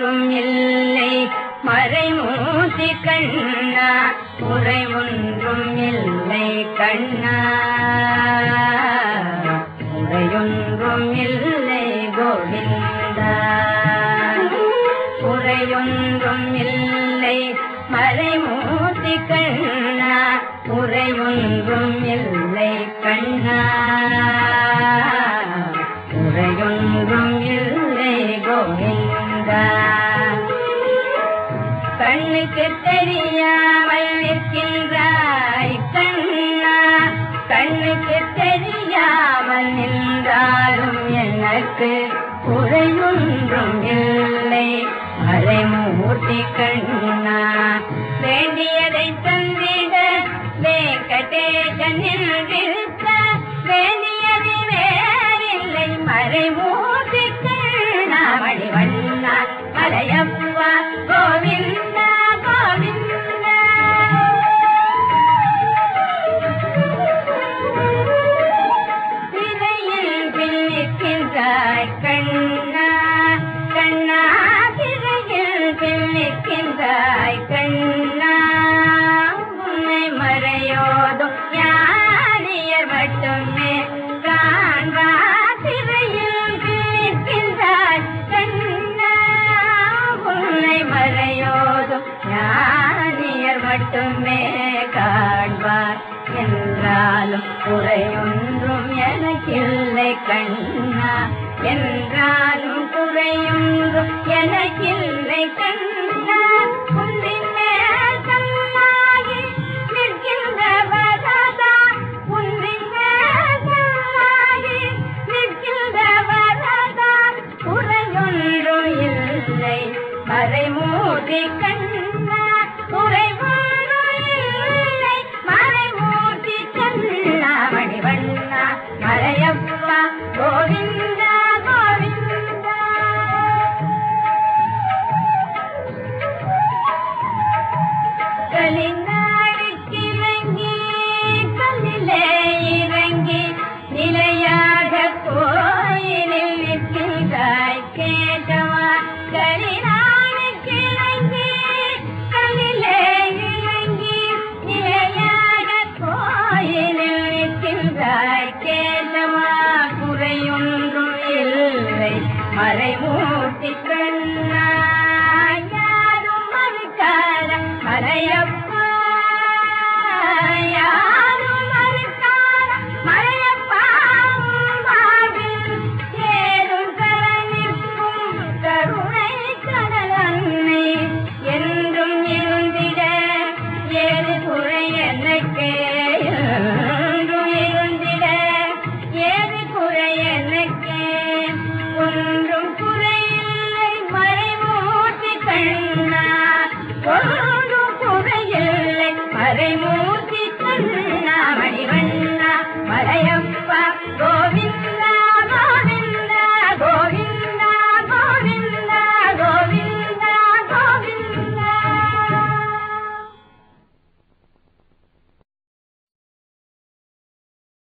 ஒன்றும் இல்லை மறைமூசி கண்ணா குறை ஒன்றும் இல்லை கண்ணா குறையொன்றும் இல்லை கோவிந்தா குறையொன்றும் இல்லை மறைமூர்த்தி கண்ணா குறையொன்றும் இல்லை கண்ணா குறையொன்றும் இல்லை கோவிந்தா கண்ணுக்கு தெரியாமல் நிற்கின்றாய் கண்ணா கண்ணுக்கு தெரியாமல் நின்றாலும் எனக்கு குறையொன்றும் இல்லை மறைமூர்த்தி கண்ணா வேண்டியதை தந்திட வேங்கடேசன் நின்றிருக்க வேண்டியது வேறில்லை மறைமூர்த்தி கண்ணா மணிவண்ணா மலையப்பா கோவிந்தா கோவிந்தா திரையில் பின்னிக்கின்றாய் கண்ணா கண்ணா திரையில் பின்னிக்கின்றாய் கண்ணா உன்னை மறையோதும் ஞானியர் மட்டுமே காண்பா திரையில் பின்னிக்கின்றாய் கண்ணா உன்னை மறையோதும் ஞானியர் மட்டுமே காண்பார் என்றாலும் குறையொன்றும் எனக்கில்லை கண்ணா என்றாலும் குறையொன்றும் எனக்கில்லை கண்ணா உன்னின் மேல் கல்லாகி நிற்கின்ற வரதா உன்னின் மேல் கல்லாகி நிற்கின்ற வரதா குறையொன்றும் இல்லை மறைமூடி கண்ணா குறை